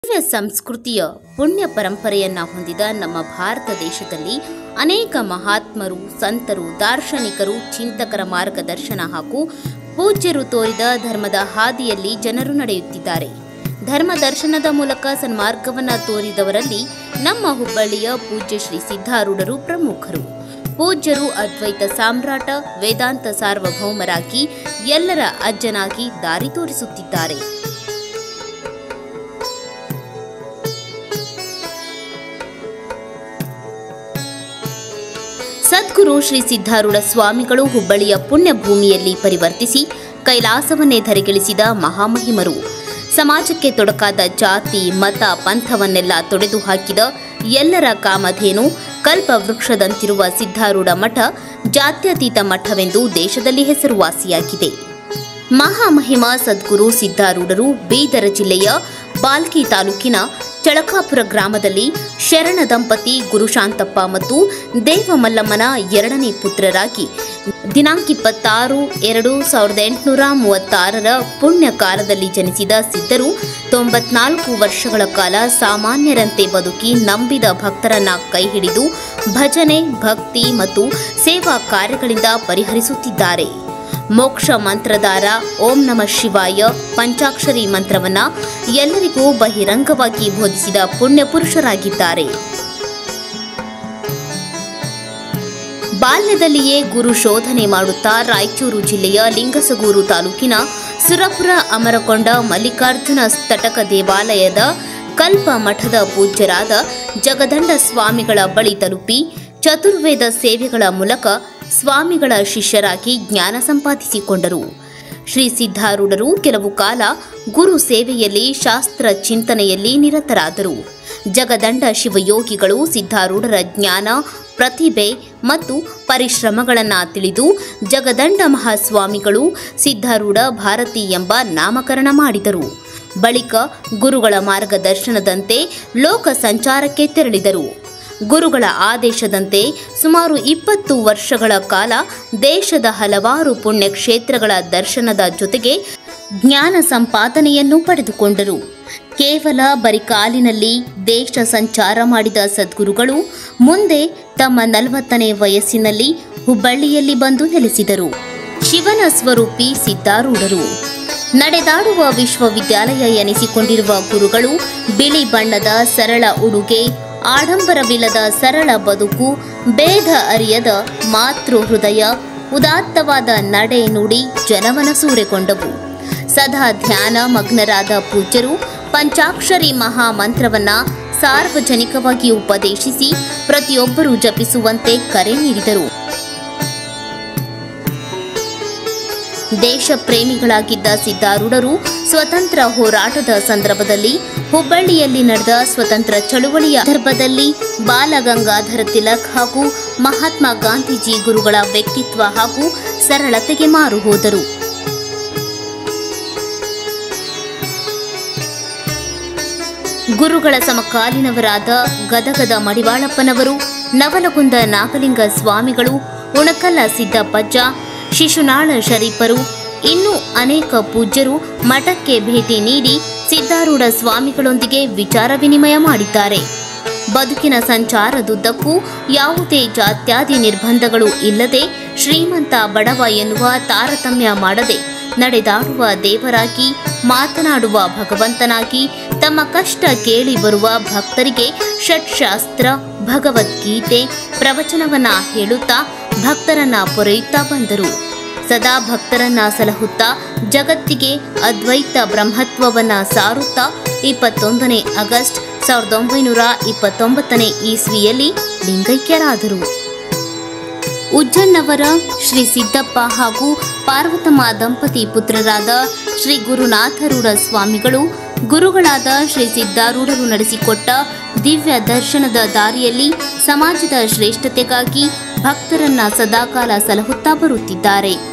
ದಿವ್ಯ ಸಂಸ್ಕೃತಿಯ ಪುಣ್ಯ ಪರಂಪರೆಯನ್ನ ಹೊಂದಿದ ನಮ್ಮ ಭಾರತ ದೇಶದಲ್ಲಿ ಅನೇಕ ಮಹಾತ್ಮರು ಸಂತರು ದಾರ್ಶನಿಕರು ಚಿಂತಕರ ಮಾರ್ಗದರ್ಶನ ಹಾಗೂ ಪೂಜ್ಯರು ತೋರಿದ ಧರ್ಮದ ಹಾದಿಯಲ್ಲಿ ಜನರು ನಡೆಯುತ್ತಿದ್ದಾರೆ ಧರ್ಮ ದರ್ಶನದ ಮೂಲಕ ಸನ್ಮಾರ್ಗವನ್ನ ತೋರಿದವರಲ್ಲಿ ನಮ್ಮ ಹುಬ್ಬಳ್ಳಿಯ ಪೂಜ್ಯ ಶ್ರೀ ಸಿದ್ಧಾರೂಢರು ಪ್ರಮುಖರು ಪೂಜ್ಯರು ಅದ್ವೈತ ಸಾಮ್ರಾಟ ವೇದಾಂತ ಸಾರ್ವಭೌಮರಾಗಿ ಎಲ್ಲರ ಅಜ್ಜನಾಗಿ ದಾರಿ ತೋರಿಸುತ್ತಿದ್ದಾರೆ ಸದ್ಗುರು ಶ್ರೀ ಸಿದ್ಧಾರೂಢ ಸ್ವಾಮಿಗಳು ಹುಬ್ಬಳ್ಳಿಯ ಪುಣ್ಯ ಭೂಮಿಯಲ್ಲಿ ಪರಿವರ್ತಿಸಿ ಕೈಲಾಸವನ್ನೇ ಧರೆಗಿಳಿಸಿದ ಮಹಾಮಹಿಮರು ಸಮಾಜಕ್ಕೆ ತೊಡಕಾದ ಜಾತಿ ಮತ ಪಂಥವನ್ನೆಲ್ಲ ತೊಡೆದು ಹಾಕಿದ ಎಲ್ಲರ ಕಾಮಧೇನು ಕಲ್ಪ ವೃಕ್ಷದಂತಿರುವ ಸಿದ್ಧಾರೂಢ ಮಠ ಜಾತ್ಯತೀತ ಮಠವೆಂದು ದೇಶದಲ್ಲಿ ಹೆಸರುವಾಸಿಯಾಗಿದೆ ಮಹಾಮಹಿಮ ಸದ್ಗುರು ಸಿದ್ಧಾರೂಢರು ಬೀದರ ಜಿಲ್ಲೆಯ ಬಾಲ್ಕಿ ತಾಲೂಕಿನ ಚಳಕಾಪುರ ಗ್ರಾಮದಲ್ಲಿ ಶರಣ ದಂಪತಿ ಗುರುಶಾಂತಪ್ಪ ಮತ್ತು ದೇವಮಲ್ಲಮ್ಮನ ಎರಡನೇ ಪುತ್ರರಾಗಿ ದಿನಾಂಕ ಇಪ್ಪತ್ತಾರು ಎರಡು ಸಾವಿರದ ಎಂಟುನೂರ ಮೂವತ್ತಾರರ ಪುಣ್ಯ ಕಾಲದಲ್ಲಿ ಜನಿಸಿದ ಸಿದ್ಧರು ತೊಂಬತ್ನಾಲ್ಕು ವರ್ಷಗಳ ಕಾಲ ಸಾಮಾನ್ಯರಂತೆ ಬದುಕಿ ನಂಬಿದ ಭಕ್ತರನ್ನ ಕೈಹಿಡಿದು ಭಜನೆ ಭಕ್ತಿ ಮತ್ತು ಸೇವಾ ಕಾರ್ಯಗಳಿಂದ ಪರಿಹರಿಸುತ್ತಿದ್ದಾರೆ ಮೋಕ್ಷ ಮಂತ್ರದಾರ ಓಂ ನಮ ಶಿವಾಯ ಪಂಚಾಕ್ಷರಿ ಮಂತ್ರವನ್ನ ಎಲ್ಲರಿಗೂ ಬಹಿರಂಗವಾಗಿ ಬೋಧಿಸಿದ ಪುಣ್ಯ ಪುರುಷರಾಗಿದ್ದಾರೆ ಬಾಲ್ಯದಲ್ಲಿಯೇ ಗುರು ಶೋಧನೆ ಮಾಡುತ್ತಾ ರಾಯಚೂರು ಜಿಲ್ಲೆಯ ಲಿಂಗಸಗೂರು ತಾಲೂಕಿನ ಸುರಪುರ ಅಮರಕೊಂಡ ಮಲ್ಲಿಕಾರ್ಜುನ ತಟಕ ದೇವಾಲಯದ ಕಲ್ಪ ಮಠದ ಪೂಜ್ಯರಾದ ಜಗದಂಡ ಸ್ವಾಮಿಗಳ ಬಳಿ ತಲುಪಿ ಚತುರ್ವೇದ ಸೇವೆಗಳ ಮೂಲಕ ಸ್ವಾಮಿಗಳ ಶಿಷ್ಯರಾಗಿ ಜ್ಞಾನ ಸಂಪಾದಿಸಿಕೊಂಡರು ಶ್ರೀ ಸಿದ್ಧಾರೂಢರು ಕೆಲವು ಕಾಲ ಗುರು ಸೇವೆಯಲ್ಲಿ ಶಾಸ್ತ್ರ ಚಿಂತನೆಯಲ್ಲಿ ನಿರತರಾದರು ಜಗದಂಡ ಶಿವಯೋಗಿಗಳು ಸಿದ್ಧಾರೂಢರ ಜ್ಞಾನ ಪ್ರತಿಭೆ ಮತ್ತು ಪರಿಶ್ರಮಗಳನ್ನು ತಿಳಿದು ಜಗದಂಡ ಮಹಾಸ್ವಾಮಿಗಳು ಸಿದ್ಧಾರೂಢ ಭಾರತಿ ಎಂಬ ನಾಮಕರಣ ಮಾಡಿದರು ಬಳಿಕ ಗುರುಗಳ ಮಾರ್ಗದರ್ಶನದಂತೆ ಲೋಕ ಸಂಚಾರಕ್ಕೆ ತೆರಳಿದರು ಗುರುಗಳ ಆದೇಶದಂತೆ ಸುಮಾರು ಇಪ್ಪತ್ತು ವರ್ಷಗಳ ಕಾಲ ದೇಶದ ಹಲವಾರು ಪುಣ್ಯಕ್ಷೇತ್ರಗಳ ದರ್ಶನದ ಜೊತೆಗೆ ಜ್ಞಾನ ಸಂಪಾದನೆಯನ್ನು ಪಡೆದುಕೊಂಡರು ಕೇವಲ ಬರಿಕಾಲಿನಲ್ಲಿ ದೇಶ ಸಂಚಾರ ಮಾಡಿದ ಸದ್ಗುರುಗಳು ಮುಂದೆ ತಮ್ಮ ನಲವತ್ತನೇ ವಯಸ್ಸಿನಲ್ಲಿ ಹುಬ್ಬಳ್ಳಿಯಲ್ಲಿ ಬಂದು ನೆಲೆಸಿದರು ಶಿವನ ಸ್ವರೂಪಿ ಸಿದ್ಧಾರೂಢರು ನಡೆದಾಡುವ ವಿಶ್ವವಿದ್ಯಾಲಯ ಎನಿಸಿಕೊಂಡಿರುವ ಗುರುಗಳು ಬಿಳಿ ಬಣ್ಣದ ಸರಳ ಉಡುಗೆ ಆಡಂಬರವಿಲ್ಲದ ಸರಳ ಬದುಕು ಭೇದ ಅರಿಯದ ಮಾತೃ ಹೃದಯ ಉದಾತ್ತವಾದ ನಡೆ ನುಡಿ ಜನವನ ಸೂರೆಗೊಂಡವು ಸದಾ ಧ್ಯಾನ ಮಗ್ನರಾದ ಪೂಜ್ಯರು ಪಂಚಾಕ್ಷರಿ ಮಹಾಮಂತ್ರವನ್ನ ಸಾರ್ವಜನಿಕವಾಗಿ ಉಪದೇಶಿಸಿ ಪ್ರತಿಯೊಬ್ಬರೂ ಜಪಿಸುವಂತೆ ಕರೆ ನೀಡಿದರು ದೇಶ ಪ್ರೇಮಿಗಳಾಗಿದ್ದ ಸಿದ್ಧಾರೂಢರು ಸ್ವತಂತ್ರ ಹೋರಾಟದ ಸಂದರ್ಭದಲ್ಲಿ ಹುಬ್ಬಳ್ಳಿಯಲ್ಲಿ ನಡೆದ ಸ್ವತಂತ್ರ ಚಳುವಳಿಯ ಸಂದರ್ಭದಲ್ಲಿ ಬಾಲಗಂಗಾಧರ ತಿಲಕ್ ಹಾಗೂ ಮಹಾತ್ಮ ಗಾಂಧೀಜಿ ಗುರುಗಳ ವ್ಯಕ್ತಿತ್ವ ಹಾಗೂ ಸರಳತೆಗೆ ಮಾರು ಹೋದರು ಗುರುಗಳ ಸಮಕಾಲೀನವರಾದ ಗದಗದ ಮಡಿವಾಳಪ್ಪನವರು ನವಲಗುಂದ ನಾಗಲಿಂಗ ಸ್ವಾಮಿಗಳು ಉಣಕಲ್ಲ ಸಿದ್ದಪ್ಪಜ್ಜ ಶಿಶುನಾಳ ಶರೀಫರು ಇನ್ನೂ ಅನೇಕ ಪೂಜ್ಯರು ಮಠಕ್ಕೆ ಭೇಟಿ ನೀಡಿ ಸಿದ್ಧಾರೂಢ ಸ್ವಾಮಿಗಳೊಂದಿಗೆ ವಿಚಾರ ವಿನಿಮಯ ಮಾಡಿದ್ದಾರೆ ಬದುಕಿನ ಸಂಚಾರದುದ್ದಕ್ಕೂ ಯಾವುದೇ ಜಾತ್ಯಾದಿ ನಿರ್ಬಂಧಗಳು ಇಲ್ಲದೆ ಶ್ರೀಮಂತ ಬಡವ ಎನ್ನುವ ತಾರತಮ್ಯ ಮಾಡದೆ ನಡೆದಾಡುವ ದೇವರಾಗಿ ಮಾತನಾಡುವ ಭಗವಂತನಾಗಿ ತಮ್ಮ ಕಷ್ಟ ಕೇಳಿ ಬರುವ ಭಕ್ತರಿಗೆ ಷಟ್ಶಾಸ್ತ್ರ ಭಗವದ್ಗೀತೆ ಪ್ರವಚನವನ್ನ ಹೇಳುತ್ತಾ ಭಕ್ತರನ್ನ ಪೊರೆಯುತ್ತಾ ಬಂದರು ಸದಾ ಭಕ್ತರನ್ನ ಸಲಹುತ್ತಾ ಜಗತ್ತಿಗೆ ಅದ್ವೈತ ಬ್ರಹ್ಮತ್ವವನ್ನ ಸಾರುತ್ತಾ ಇಪ್ಪತ್ತೊಂದನೇ ಆಗಸ್ಟ್ ಸಾವಿರದ ಒಂಬೈನೂರ ಇಪ್ಪತ್ತೊಂಬತ್ತನೇ ಇಸ್ವಿಯಲ್ಲಿ ಲಿಂಗೈಕ್ಯರಾದರು ಉಜ್ಜನ್ನವರ ಶ್ರೀ ಸಿದ್ದಪ್ಪ ಹಾಗೂ ಪಾರ್ವತಮ್ಮ ದಂಪತಿ ಪುತ್ರರಾದ ಶ್ರೀ ಗುರುನಾಥರೂಢ ಸ್ವಾಮಿಗಳು ಗುರುಗಳಾದ ಶ್ರೀ ಸಿದ್ಧಾರೂಢರು ನಡೆಸಿಕೊಟ್ಟ ದಿವ್ಯ ದರ್ಶನದ ದಾರಿಯಲ್ಲಿ ಸಮಾಜದ ಶ್ರೇಷ್ಠತೆಗಾಗಿ ಭಕ್ತರನ್ನ ಸದಾಕಾಲ ಸಲಹುತ್ತಾ ಬರುತ್ತಿದ್ದಾರೆ